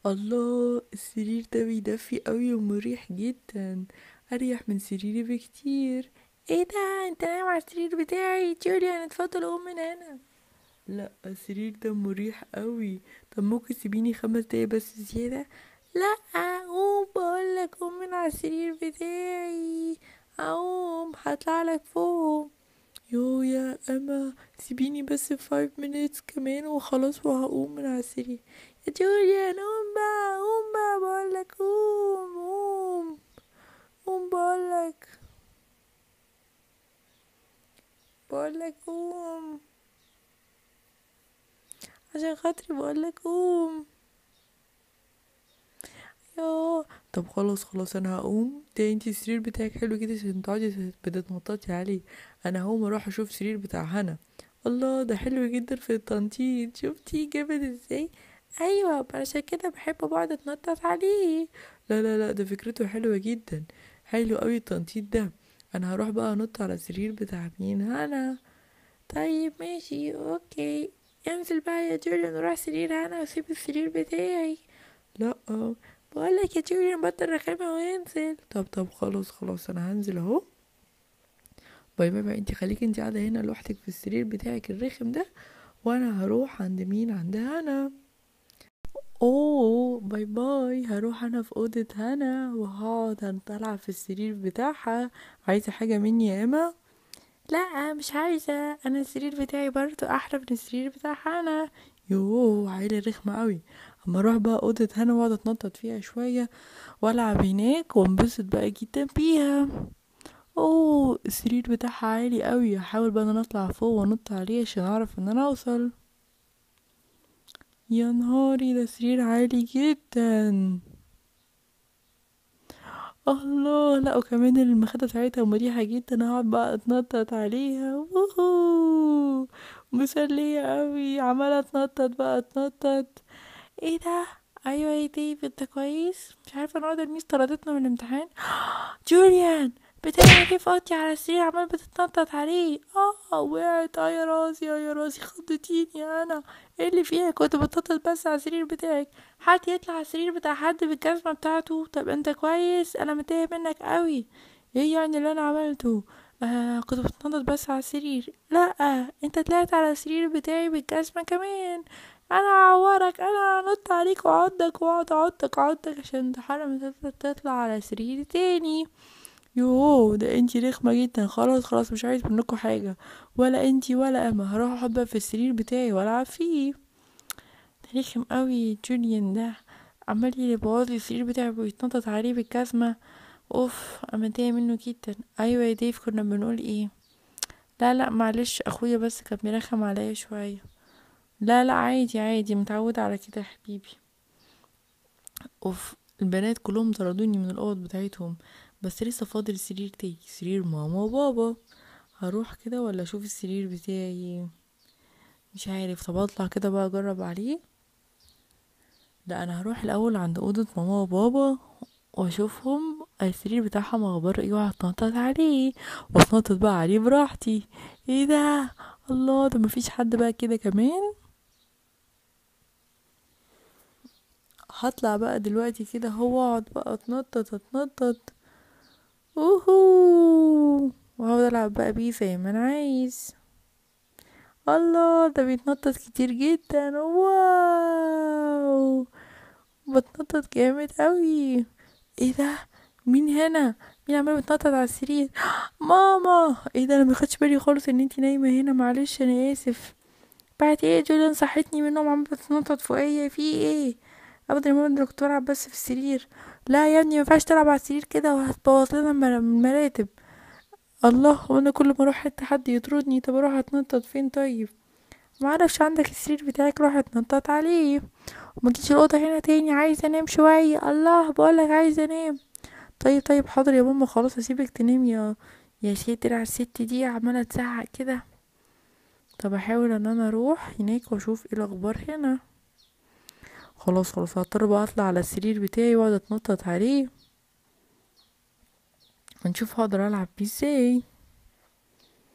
الله السرير ده بيدفي قوي ومريح جدا اريح من سريري بكتير ايه ده انت نايم على السرير بتاعي جوليان اتفضل قوم من هنا لا السرير ده مريح قوي طب ممكن تسيبيني خمس دقايق بس زيادة لا قوم بقولك قوم من على السرير بتاعي اقوم هطلع لك فوق يو يا اما سيبيني بس فايف minutes كمان وخلاص وهقوم من على السرير يا جوليان قوم بقى قوم بقى بقولك قوم قوم قوم بقولك بقولك قوم عشان خاطري بقولك قوم يا طب خلاص خلاص انا هقوم ده انتي السرير بتاعك حلو كده عشان تقعدي بتتنططي عليه انا هقوم اروح اشوف السرير بتاع هنا الله ده حلو جدا في التنطيط شفتي جامد ازاي ايوه علشان كده بحب بقعد اتنطط عليه لا لا لا ده فكرته حلوه جدا حلو قوي التنطيط ده انا هروح بقى انط على السرير بتاع مين هنا طيب ماشي اوكي انزل بقى يا جوليان وروح سرير هنا وسيب السرير بتاعي لا بقولك يا جوليان بطل رخامة وانزل طب طب خلاص خلاص انا هنزل اهو باي باي باي انتي خليكي انتي قاعدة هنا لوحدك في السرير بتاعك الرخم ده وانا هروح عند مين عند هنا اوه باي باي هروح انا في اوضة هنا وهقعد هنطلع في السرير بتاعها عايزة حاجة مني يا اما لا مش عايزة انا السرير بتاعي برضو احلى من السرير بتاع هنا يوه عيلة رخمة قوي اما اروح بقى اوضة هنا واقعد اتنطط فيها شوية والعب هناك وانبسط بقى جدا بيها اوه السرير بتاعها عالي قوي هحاول بقى ان انا اطلع فوق وانط عليه عشان اعرف ان انا اوصل يا نهاري ده سرير عالي جدا الله لا وكمان المخدة بتاعتها مريحة جدا هقعد بقى اتنطط عليها ووهو مسلية قوي عمالة اتنطط بقى اتنطط ايه ده ايوه يا ديف انت كويس مش عارفه النهارده الميس طردتنا من الامتحان جوليان بتعمل ايه في اوضتي على السرير عمال بتتنطط عليه اه وقعت اه يا راسي اه يا راسي خضتيني انا ايه اللي فيها كنت بتنطط بس على السرير بتاعك حد يطلع على السرير بتاع حد بالجزمه بتاعته طب انت كويس انا متضايق منك قوي ايه يعني اللي انا عملته آه كنت بتنطط بس على السرير لا انت طلعت على السرير بتاعي بالجزمه كمان انا اعورك انا انط عليك واعضك واقعد اعضك اعضك عشان تحرم تطلع على سريري تاني يوه ده انتي رخمة جدا خلاص خلاص مش عايز منكم حاجة ولا انتي ولا اما هروح اقعد بقى في السرير بتاعي والعب فيه ده رخم قوي جوليان ده عمال يبوظلي السرير بتاعي ويتنطط عليه بالجزمة اوف انا متضايقة منه جدا ايوه يا ديف كنا بنقول ايه لا لا معلش اخويا بس كان بيرخم عليا شوية لا لا عادي عادي متعودة على كده يا حبيبي اوف البنات كلهم طردوني من الاوض بتاعتهم بس لسه فاضل سرير تاني سرير ماما وبابا هروح كده ولا اشوف السرير بتاعي مش عارف طب اطلع كده بقى اجرب عليه لا انا هروح الاول عند اوضه ماما وبابا واشوفهم السرير بتاعهم اخبار ايه وهتنطط عليه واتنطط بقى عليه براحتي ايه ده الله ده مفيش حد بقى كده كمان هطلع بقى دلوقتي كده هو اقعد بقى اتنطط اتنطط اوهو وهقعد العب بقى بيه زي ما انا عايز الله ده بيتنطط كتير جدا واو بتنطط جامد قوي ايه ده مين هنا مين عمال بتنطط على السرير ماما ايه ده انا مخدش بالي خالص ان انتي نايمه هنا معلش انا اسف بعد ايه جوليان صحتني من النوم عمال بتنطط فوقيا في ايه ابدا يا ماما ده كنت بلعب بس في السرير لا يا ابني مينفعش تلعب على السرير كده وهتبوظ لنا المراتب الله وانا كل ما اروح حته حد يطردني طب اروح اتنطط فين طيب معرفش عندك السرير بتاعك روح اتنطط عليه وما تجيش الاوضه هنا تاني عايزه انام شويه الله بقولك عايزه انام طيب طيب حاضر يا ماما خلاص اسيبك تنام يا يا ساتر على الست دي عماله تزعق كده طب احاول ان انا اروح هناك واشوف ايه الاخبار هنا خلاص خلاص هضطر بقى اطلع على السرير بتاعي واقعد اتنطط عليه هنشوف هقدر العب بيه ازاي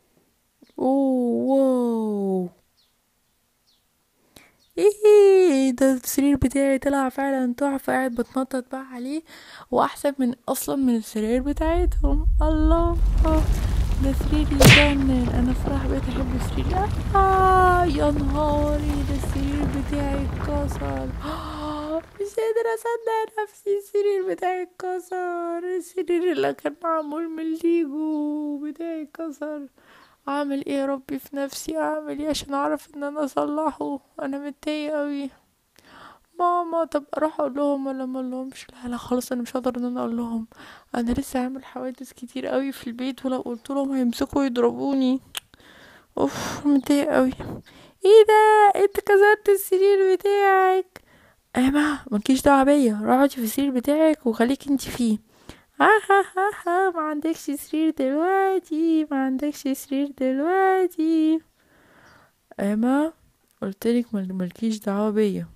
اوه واو ايه ده السرير بتاعي طلع فعلا تحفة قاعد بتنطط بقى عليه واحسن من اصلا من السرير بتاعتهم الله ده سرير يجنن انا الصراحة بقيت احب السرير آه يا نهاري ده السرير بتاعي اتكسر مش قادرة اصدق نفسي السرير بتاعي اتكسر السرير اللي كان معمول من ليجو بتاعي اتكسر اعمل ايه يا ربي في نفسي اعمل ايه عشان اعرف ان انا اصلحه انا متضايقه اوي ماما طب اروح اقول لهم ولا ما اقولهمش لا لا خلاص انا مش هقدر ان انا اقول لهم انا لسه عامل حوادث كتير قوي في البيت ولو قلت لهم هيمسكوا يضربوني اوف متضايقه قوي ايه ده انت كسرت السرير بتاعك اما مالكيش دعوه بيا روحي في السرير بتاعك وخليك انت فيه ها ها ها ها ما عندكش سرير دلوقتي ما عندكش سرير دلوقتي اما قلتلك مالكيش دعوه بيا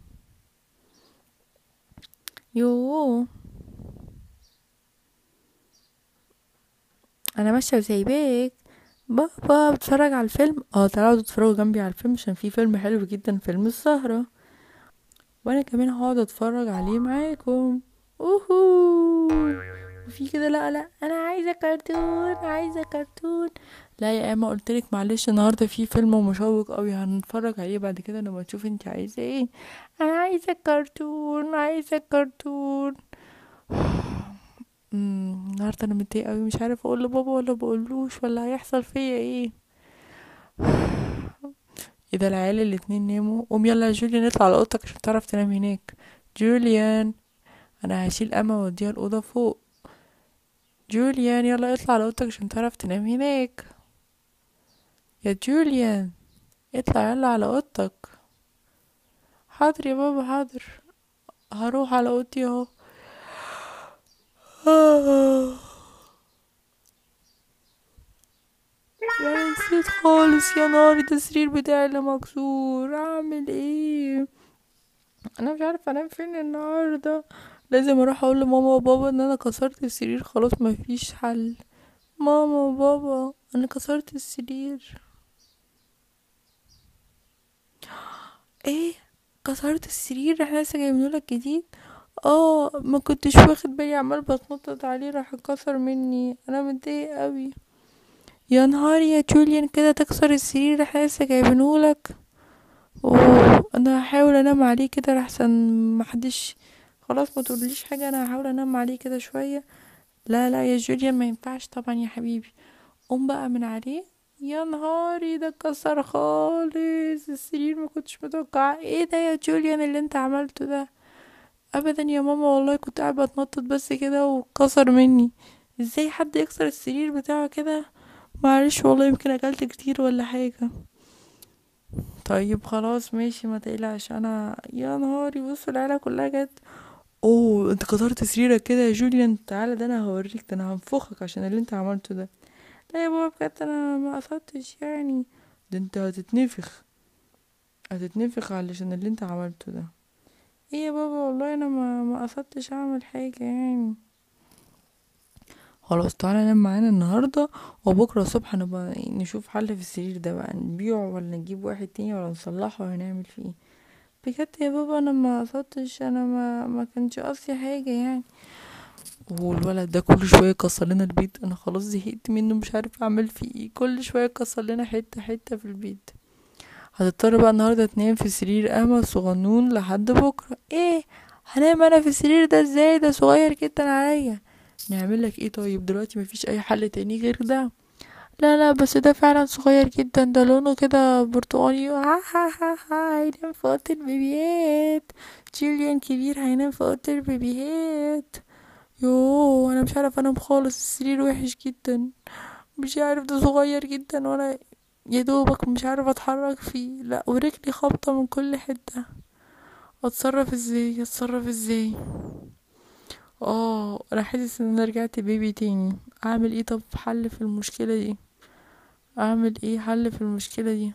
يوه انا ماشيه وسايباك بابا بتفرج على الفيلم اه تعالوا تتفرجوا جنبي على الفيلم عشان في فيلم حلو جدا فيلم السهرة وانا كمان هقعد اتفرج عليه معاكم اوهو وفي كده لا لا انا عايزه كرتون عايزه كرتون لا يا اما قلتلك معلش النهارده في فيلم مشوق قوي هنتفرج عليه بعد كده لما تشوف انت عايزه ايه انا عايزه كرتون عايزه كرتون النهارده انا متضايقه قوي مش عارفه اقول لبابا ولا بقولوش ولا هيحصل فيا ايه اذا العيال الاتنين ناموا قوم يلا يا جوليان اطلع على اوضتك عشان تعرف تنام هناك جوليان انا هشيل اما واوديها الاوضه فوق جوليان يلا اطلع على اوضتك عشان تعرف تنام هناك يا جوليان اطلع يلا على اوضتك حاضر يا بابا حاضر هروح على اوضتي اهو يا نسيت خالص يا ناري ده السرير بتاعي اللي مكسور اعمل ايه انا مش عارفه انام فين النهارده لازم اروح اقول لماما وبابا ان انا كسرت السرير خلاص مفيش حل ماما وبابا انا كسرت السرير ايه كسرت السرير احنا لسه جايبينهولك جديد اه ما كنتش واخد بالي عمال بتنطط عليه راح اتكسر مني انا متضايق قوي يا نهاري يا جوليان كده تكسر السرير احنا لسه جايبينهولك اوه انا هحاول انام عليه كده لحسن محدش خلاص ما تقوليش حاجه انا هحاول انام عليه كده شويه لا لا يا جوليان ما ينفعش طبعا يا حبيبي قوم بقى من عليه يا نهاري ده اتكسر خالص السرير ما كنتش متوقعه ايه ده يا جوليان اللي انت عملته ده ابدا يا ماما والله كنت قاعده بتنطط بس كده وكسر مني ازاي حد يكسر السرير بتاعه كده معلش والله يمكن اكلت كتير ولا حاجه طيب خلاص ماشي ما تقلقش انا يا نهاري بص العيله كلها جت اوه انت كسرت سريرك كده يا جوليان تعالى ده انا هوريك ده انا هنفخك عشان اللي انت عملته ده لا يا بابا بجد انا ما قصدتش يعني ده انت هتتنفخ هتتنفخ علشان اللي انت عملته ده ايه يا بابا والله انا ما ما قصدتش اعمل حاجه يعني خلاص تعالى نام معانا النهارده وبكره الصبح نبقى نشوف حل في السرير ده بقى نبيعه ولا نجيب واحد تاني ولا نصلحه ولا نعمل فيه ايه بجد يا بابا انا ما قصدتش انا ما ما كانش قصدي حاجه يعني والولد ده كل شويه يكسر لنا البيت انا خلاص زهقت منه مش عارف اعمل فيه ايه كل شويه يكسر لنا حته حته في البيت هتضطر بقى النهارده تنام في سرير امل صغنون لحد بكره ايه هنام انا في السرير ده ازاي ده صغير جدا عليا نعمل لك ايه طيب دلوقتي مفيش اي حل تاني غير ده لا لا بس ده فعلا صغير جدا ده لونه كده برتقالي ها ها ها ها هينام في اوضه البيبيات جيليان كبير هينام في اوضه البيبيات يوه انا مش عارف انام خالص السرير وحش جدا مش عارف ده صغير جدا وانا يا دوبك مش عارف اتحرك فيه لا ورجلي خابطه من كل حته اتصرف ازاي اتصرف ازاي اه انا حاسس ان انا رجعت بيبي تاني اعمل ايه طب حل في المشكله دي اعمل ايه حل في المشكله دي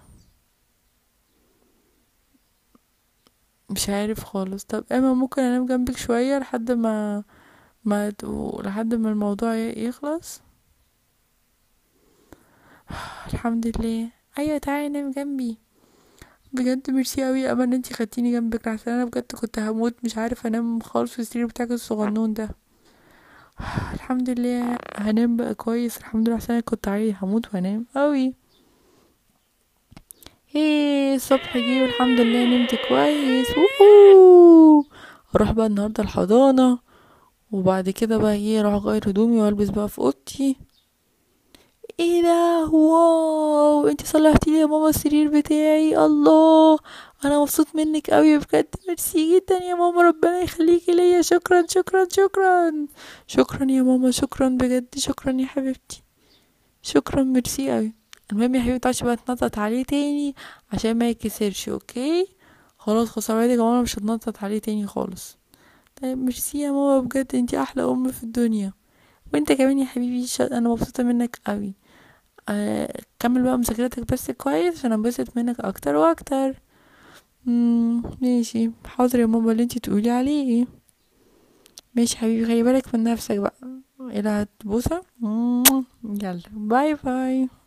مش عارف خالص طب اما ممكن انام جنبك شويه لحد ما ما لحد ما الموضوع يخلص الحمد لله ايوه تعالي نام جنبي بجد ميرسي اوي يا امل ان انتي خدتيني جنبك عشان انا بجد كنت هموت مش عارفه انام خالص في السرير بتاعك الصغنون ده الحمد لله هنام بقى كويس الحمد لله عشان انا كنت عايز هموت وانام اوي ايه الصبح جه والحمد لله نمت كويس ووهو اروح بقى النهارده الحضانه وبعد كده بقى ايه اروح اغير هدومي والبس بقى في اوضتي ايه ده واو انتي صلحتي لي يا ماما السرير بتاعي الله انا مبسوط منك قوي بجد ميرسي جدا يا ماما ربنا يخليكي ليا شكرا شكرا شكرا شكرا يا ماما شكرا بجد شكرا يا حبيبتي شكرا ميرسي قوي المهم يا حبيبتي متقعدش بقى تنطط عليه تاني عشان ما يتكسرش اوكي خلاص خلاص اوعدك يا ماما مش هتنطط عليه تاني خالص طيب ميرسي يا ماما بجد انتي احلى ام في الدنيا وانت كمان يا حبيبي ش- انا مبسوطه منك قوي أه كمل بقى مذاكرتك بس كويس عشان انبسط منك اكتر واكتر مم، ماشي حاضر يا ماما اللي انتي تقولي عليه ماشي حبيبي خلي بالك من نفسك بقى الى هتبوسه يلا باي باي